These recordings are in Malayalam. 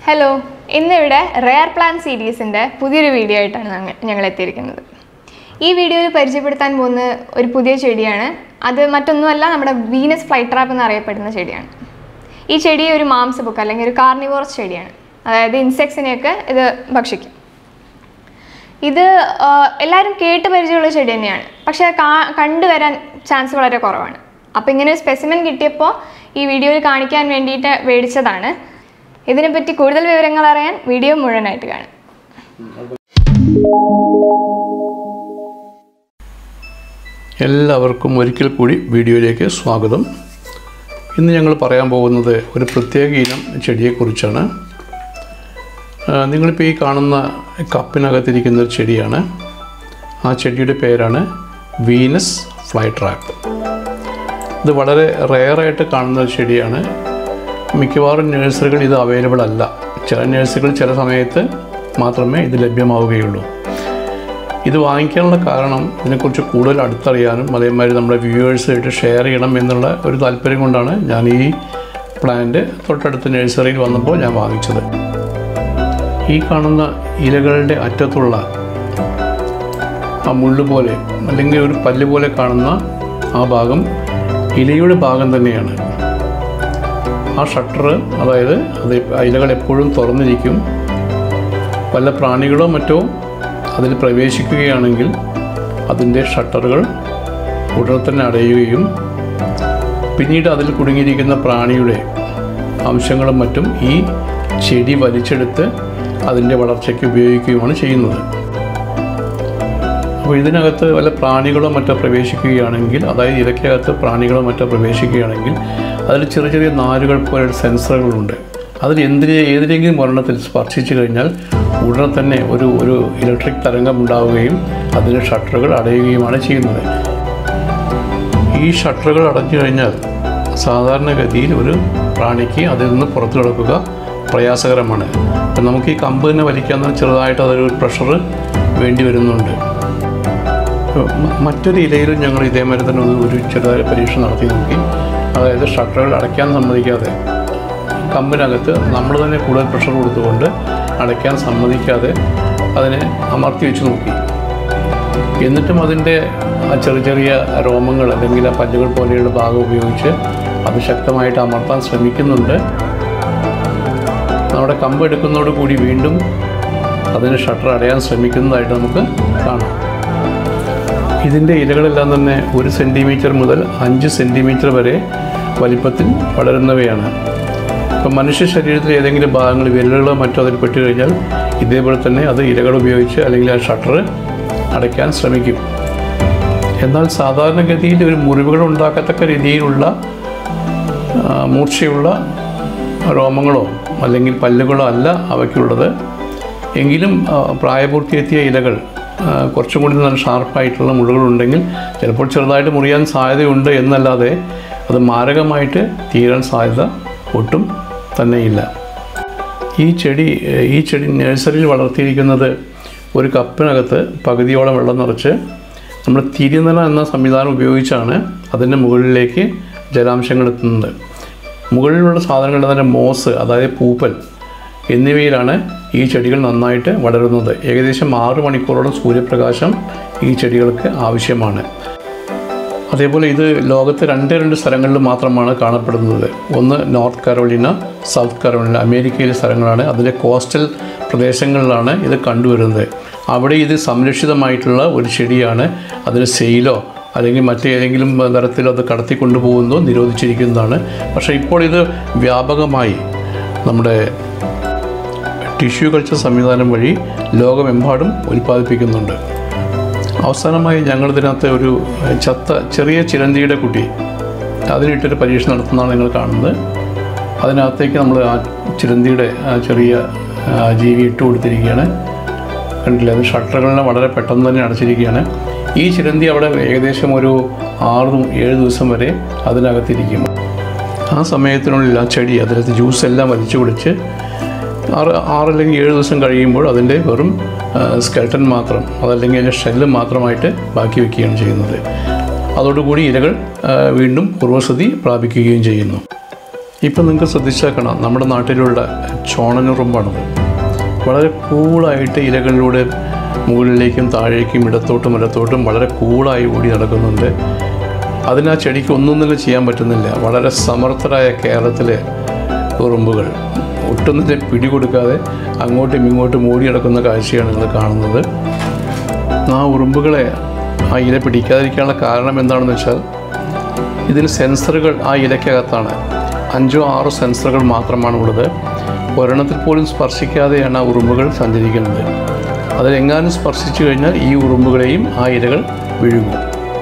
ഹലോ ഇന്നിവിടെ റെയർ പ്ലാൻ സീരീസിൻ്റെ പുതിയൊരു വീഡിയോ ആയിട്ടാണ് ഞങ്ങൾ ഞങ്ങൾ എത്തിയിരിക്കുന്നത് ഈ വീഡിയോയിൽ പരിചയപ്പെടുത്താൻ പോകുന്ന ഒരു പുതിയ ചെടിയാണ് അത് മറ്റൊന്നുമല്ല നമ്മുടെ വീനസ് ഫ്ലൈറ്റ് ട്രാപ്പ് എന്നറിയപ്പെടുന്ന ചെടിയാണ് ഈ ചെടി ഒരു മാംസബുക്ക് അല്ലെങ്കിൽ ഒരു കാർണിവോറസ് ചെടിയാണ് അതായത് ഇൻസെക്ട്സിനെയൊക്കെ ഇത് ഭക്ഷിക്കും ഇത് ആ, എല്ലാവരും കേട്ട് പരിചയമുള്ള ചെടി തന്നെയാണ് പക്ഷേ കാ- കണ്ടുവരാൻ ചാൻസ് വളരെ കുറവാണ് അപ്പോൾ ഇങ്ങനെ ഒരു സ്പെസിമെൻ കിട്ടിയപ്പോൾ ഈ വീഡിയോയിൽ കാണിക്കാൻ വേണ്ടിയിട്ട് മേടിച്ചതാണ് ഇതിനെപ്പറ്റി കൂടുതൽ വിവരങ്ങൾ അറിയാൻ വീഡിയോ മുഴുവനായിട്ട് കാണും എല്ലാവർക്കും ഒരിക്കൽ കൂടി വീഡിയോയിലേക്ക് സ്വാഗതം ഇന്ന് ഞങ്ങൾ പറയാൻ പോകുന്നത് ഒരു പ്രത്യേക ഇനം ചെടിയെക്കുറിച്ചാണ് ആ, നിങ്ങളിപ്പോൾ ഈ കാണുന്ന കപ്പിനകത്തിരിക്കുന്ന ഒരു ചെടിയാണ് ആ ചെടിയുടെ പേരാണ് വീനസ് ഫ്ലൈ ട്രാപ്പ് ഇത് വളരെ റെയറായിട്ട് കാണുന്ന ഒരു ചെടിയാണ് മിക്കവാറും നഴ്സറികൾ ഇത് അവൈലബിൾ അല്ല ചില നഴ്സറികൾ ചില സമയത്ത് മാത്രമേ ഇത് ലഭ്യമാവുകയുള്ളൂ ഇത് വാങ്ങിക്കാനുള്ള കാരണം ഇതിനെക്കുറിച്ച് കൂടുതൽ അടുത്തറിയാനും അതേമാതിരി നമ്മുടെ വ്യൂവേഴ്സായിട്ട് ഷെയർ ചെയ്യണം എന്നുള്ള ഒരു താല്പര്യം കൊണ്ടാണ് ഞാൻ ഈ പ്ലാന്റ് തൊട്ടടുത്ത നഴ്സറിയിൽ വന്നപ്പോൾ ഞാൻ വാങ്ങിച്ചത് ഈ കാണുന്ന ഇലകളുടെ അറ്റത്തുള്ള ആ മുള്ളു പോലെ അല്ലെങ്കിൽ ഒരു പല്ല് പോലെ കാണുന്ന ആ ഭാഗം ഇലയുടെ ഭാഗം തന്നെയാണ് ആ ഷട്ടർ അതായത് അത് ആ ഇലകൾ എപ്പോഴും തുറന്നിരിക്കും വല്ല പ്രാണികളോ മറ്റോ അതിൽ പ്രവേശിക്കുകയാണെങ്കിൽ അതിൻ്റെ ഷട്ടറുകൾ ഉടനെ തന്നെ അടയുകയും പിന്നീട് അതിൽ കുടുങ്ങിയിരിക്കുന്ന പ്രാണിയുടെ അംശങ്ങളും മറ്റും ഈ ചെടി വലിച്ചെടുത്ത് അതിൻ്റെ വളർച്ചയ്ക്ക് ഉപയോഗിക്കുകയുമാണ് ചെയ്യുന്നത് അപ്പോൾ ഇതിനകത്ത് വല്ല പ്രാണികളോ മറ്റോ പ്രവേശിക്കുകയാണെങ്കിൽ അതായത് ഇലക്കകത്ത് പ്രാണികളോ മറ്റോ പ്രവേശിക്കുകയാണെങ്കിൽ അതിൽ ചെറിയ ചെറിയ നാരുകൾ പോലെ സെൻസറുകളുണ്ട് അതിൽ എന്തിനെ ഏതിനെങ്കിലും ഒരെണ്ണത്തിൽ സ്പർശിച്ചു കഴിഞ്ഞാൽ ഉടനെ തന്നെ ഒരു ഒരു ഇലക്ട്രിക് തരംഗം ഉണ്ടാവുകയും അതിൻ്റെ ഷട്ടറുകൾ അടയുകയുമാണ് ചെയ്യുന്നത് ഈ ഷട്ടറുകൾ അടഞ്ഞു കഴിഞ്ഞാൽ സാധാരണഗതിയിൽ ഒരു പ്രാണിക്ക് അതിൽ നിന്ന് പുറത്തു കിടക്കുക പ്രയാസകരമാണ് അപ്പം നമുക്ക് ഈ കമ്പ് തന്നെ വലിക്കാൻ ചെറുതായിട്ട് അതൊരു പ്രഷർ വേണ്ടി വരുന്നുണ്ട് മ- മറ്റൊരു ഇലയിലും ഞങ്ങൾ ഇതേമാതിരി തന്നെ ഒരു ഒരു ചെറുതായ പരീക്ഷ നടത്തി നോക്കി അതായത് ഷട്ടറുകൾ അടയ്ക്കാൻ സമ്മതിക്കാതെ കമ്പിനകത്ത് നമ്മൾ തന്നെ കൂടുതൽ പ്രഷർ കൊടുത്തുകൊണ്ട് അടയ്ക്കാൻ സമ്മതിക്കാതെ അതിനെ അമർത്തി വെച്ച് നോക്കി എന്നിട്ടും അതിൻ്റെ ആ ചെറിയ ചെറിയ രോമങ്ങൾ അല്ലെങ്കിൽ ആ പല്ലുകൾ പോലെയുള്ള ഭാഗം ഉപയോഗിച്ച് അത് ശക്തമായിട്ട് അമർത്താൻ ശ്രമിക്കുന്നുണ്ട് നമ്മുടെ കമ്പ് എടുക്കുന്നതോട് കൂടി വീണ്ടും അതിന് ഷട്ടർ അടയാൻ ശ്രമിക്കുന്നതായിട്ട് നമുക്ക് കാണാം ഇതിൻ്റെ ഇലകളെല്ലാം തന്നെ ഒരു സെൻറ്റിമീറ്റർ മുതൽ അഞ്ച് സെൻറ്റിമീറ്റർ വരെ വലിപ്പത്തിൽ വളരുന്നവയാണ് ഇപ്പം മനുഷ്യ ശരീരത്തിൽ ഏതെങ്കിലും ഭാഗങ്ങൾ വിരലുകളോ മറ്റോ അതിൽ പെട്ട് കഴിഞ്ഞാൽ ഇതേപോലെ തന്നെ അത് ഇലകൾ ഉപയോഗിച്ച് അല്ലെങ്കിൽ ആ ഷട്ടർ അടയ്ക്കാൻ ശ്രമിക്കും എന്നാൽ സാധാരണഗതിയിൽ ഒരു മുറിവുകൾ ഉണ്ടാക്കത്തക്ക രീതിയിലുള്ള ആ, മൂർച്ചയുള്ള രോമങ്ങളോ അല്ലെങ്കിൽ പല്ലുകളോ അല്ല അവയ്ക്കുള്ളത് എങ്കിലും ആ, പ്രായപൂർത്തിയെത്തിയ ഇലകൾ ആ, കുറച്ചും കൂടി നല്ല ഷാർപ്പായിട്ടുള്ള മുള്ളുകളുണ്ടെങ്കിൽ ചിലപ്പോൾ ചെറുതായിട്ട് മുറിയാൻ സാധ്യതയുണ്ട് എന്നല്ലാതെ അത് മാരകമായിട്ട് തീരാൻ സാധ്യത ഒട്ടും തന്നെയില്ല ഈ ചെടി ഏഹ്, ഈ ചെടി നഴ്സറിയിൽ വളർത്തിയിരിക്കുന്നത് ഒരു കപ്പിനകത്ത് പകുതിയോളം വെള്ളം നിറച്ച് നമ്മൾ തിരിനില എന്ന സംവിധാനം ഉപയോഗിച്ചാണ് അതിൻ്റെ മുകളിലേക്ക് ജലാംശങ്ങൾ എത്തുന്നത് മുകളിലുള്ള സാധനങ്ങൾ തന്നെ മോസ് അതായത് പൂപ്പൽ എന്നിവയിലാണ് ഈ ചെടികൾ നന്നായിട്ട് വളരുന്നത് ഏകദേശം ആറ് മണിക്കൂറോളം സൂര്യപ്രകാശം ഈ ചെടികൾക്ക് ആവശ്യമാണ് അതേപോലെ ഇത് ലോകത്ത് രണ്ട് രണ്ട് സ്ഥലങ്ങളിൽ മാത്രമാണ് കാണപ്പെടുന്നത് ഒന്ന് നോർത്ത് കരോളിന സൗത്ത് കരോളിന അമേരിക്കയിലെ സ്ഥലങ്ങളാണ് അതിലെ കോസ്റ്റൽ പ്രദേശങ്ങളിലാണ് ഇത് കണ്ടുവരുന്നത് അവിടെ ഇത് സംരക്ഷിതമായിട്ടുള്ള ഒരു ചെടിയാണ് അതിന് സെയിലോ അല്ലെങ്കിൽ മറ്റേതെങ്കിലും തരത്തിലോ അത് കടത്തിക്കൊണ്ടുപോകുന്നതോ നിരോധിച്ചിരിക്കുന്നതാണ് പക്ഷേ ഇപ്പോൾ ഇത് വ്യാപകമായി നമ്മുടെ ടിഷ്യൂ കൾച്ചർ സംവിധാനം വഴി ലോകമെമ്പാടും ഉൽപ്പാദിപ്പിക്കുന്നുണ്ട് അവസാനമായി ഞങ്ങളിതിനകത്ത് ഒരു ഏഹ്, ചത്ത ചെറിയ ചിരന്തിയുടെ കുട്ടി അതിനിട്ടൊരു പരീക്ഷ നടത്തുന്നതാണ് നിങ്ങൾ കാണുന്നത് അതിനകത്തേക്ക് നമ്മൾ ആ ചിരന്തിയുടെ ആ ചെറിയ ആ, ജീവി ഇട്ട് കൊടുത്തിരിക്കുകയാണ് കണ്ടില്ലേ അത് ഷട്ടറുകളെല്ലാം വളരെ പെട്ടെന്ന് തന്നെ അടച്ചിരിക്കുകയാണ് ഈ ചിരന്തി അവിടെ ഏകദേശം ഒരു ആറ് ഏഴ് ദിവസം വരെ അതിനകത്തിരിക്കും ആ സമയത്തിനുള്ളിൽ ആ ചെടി അതിനകത്ത് ജ്യൂസ് എല്ലാം വലിച്ചു കുടിച്ച് ആറ് ആറല്ലെങ്കിൽ ഏഴ് ദിവസം കഴിയുമ്പോൾ അതിൻ്റെ വെറും സ്കെൽട്ടൻ മാത്രം അതല്ലെങ്കിൽ അതിൻ്റെ ഷെല്ല് മാത്രമായിട്ട് ബാക്കി വയ്ക്കുകയാണ് ചെയ്യുന്നത് അതോടുകൂടി ഇലകൾ ആ, വീണ്ടും പൂർവ്വസ്ഥിതി പ്രാപിക്കുകയും ചെയ്യുന്നു ഇപ്പം നിങ്ങൾക്ക് ശ്രദ്ധിച്ചേക്കണം നമ്മുടെ നാട്ടിലുള്ള ചോണനുറുമ്പാണത് വളരെ കൂളായിട്ട് ഇലകളിലൂടെ മുകളിലേക്കും താഴേക്കും ഇടത്തോട്ടും ഇടത്തോട്ടും വളരെ കൂളായി ഓടി നടക്കുന്നുണ്ട് അതിന് ആ ചെടിക്ക് ഒന്നൊന്നും ചെയ്യാൻ പറ്റുന്നില്ല വളരെ സമർത്ഥരായ കേരളത്തിലെ ഉറുമ്പുകൾ ഒട്ടും തന്നെ പിടികൊടുക്കാതെ അങ്ങോട്ടും ഇങ്ങോട്ടും ഓടി നടക്കുന്ന കാഴ്ചയാണ് നിങ്ങൾ കാണുന്നത് ആ ഉറുമ്പുകളെ ആ ഇല പിടിക്കാതിരിക്കാനുള്ള കാരണം എന്താണെന്ന് വെച്ചാൽ ഇതിന് സെൻസറുകൾ ആ ഇലയ്ക്കകത്താണ് അഞ്ചോ ആറോ സെൻസറുകൾ മാത്രമാണ് ഉള്ളത് ഒരെണ്ണത്തിൽ പോലും സ്പർശിക്കാതെയാണ് ആ ഉറുമ്പുകൾ സഞ്ചരിക്കുന്നത് അതിലെങ്ങാനും സ്പർശിച്ചു കഴിഞ്ഞാൽ ഈ ഉറുമ്പുകളെയും ആ ഇലകൾ വിഴുങ്ങും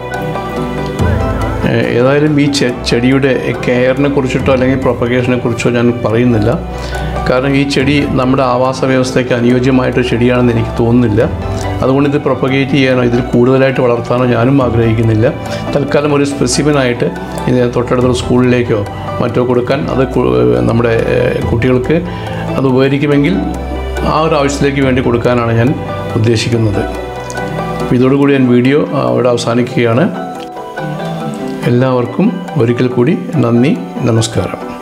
ഏഹ് ഏതായാലും ഈ ചെ ചെടിയുടെ കെയറിനെ കുറിച്ചിട്ടോ അല്ലെങ്കിൽ പ്രൊപ്പഗേഷനെ കുറിച്ചോ ഞാൻ പറയുന്നില്ല കാരണം ഈ ചെടി നമ്മുടെ ആവാസ വ്യവസ്ഥയ്ക്ക് അനുയോജ്യമായിട്ട് ചെടിയാണെന്ന് എനിക്ക് തോന്നുന്നില്ല അതുകൊണ്ട് ഇത് പ്രൊപ്പഗേറ്റ് ചെയ്യാനോ ഇതിൽ കൂടുതലായിട്ട് വളർത്താനോ ഞാനും ആഗ്രഹിക്കുന്നില്ല തൽക്കാലം ഒരു സ്പെസിഫിനായിട്ട് ഇത് തൊട്ടടുത്തുള്ള സ്കൂളിലേക്കോ മറ്റോ കൊടുക്കാൻ അത് കു- നമ്മുടെ ഏഹ്, കുട്ടികൾക്ക് അത് ഉപകരിക്കുമെങ്കിൽ ആ ഒരു ആവശ്യത്തിലേക്ക് വേണ്ടി കൊടുക്കാനാണ് ഞാൻ ഉദ്ദേശിക്കുന്നത് അപ്പോൾ ഇതോടുകൂടി ഞാൻ വീഡിയോ ആ, അവിടെ അവസാനിക്കുകയാണ് എല്ലാവർക്കും ഒരിക്കൽ കൂടി നന്ദി നമസ്കാരം